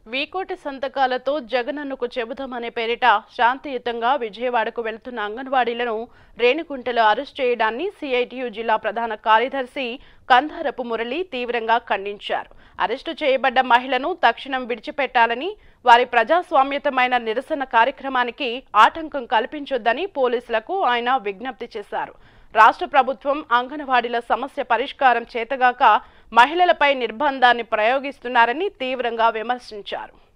వీకోటి సంతకాలతో జగనన్నకు చెబుదామనే పేరిట శాంతియుతంగా విజయవాడకు వెళ్తున్న అంగన్వాడీలను రేణిగుంటలో అరెస్ట్ చేయడాన్ని సిఐటియు జిల్లా ప్రధాన కార్యదర్శి కందారపు మురళి తీవ్రంగా ఖండించారు అరెస్టు చేయబడ్డ మహిళను తక్షణం విడిచిపెట్టాలని వారి ప్రజాస్వామ్యతమైన నిరసన కార్యక్రమానికి ఆటంకం కల్పించొద్దని పోలీసులకు ఆయన విజ్ఞప్తి చేశారు రాష్ట్ర ప్రభుత్వం అంగన్వాడీల సమస్య పరిష్కారం చేతగాక మహిళలపై నిర్బంధాన్ని ప్రయోగిస్తున్నారని తీవ్రంగా విమర్శించారు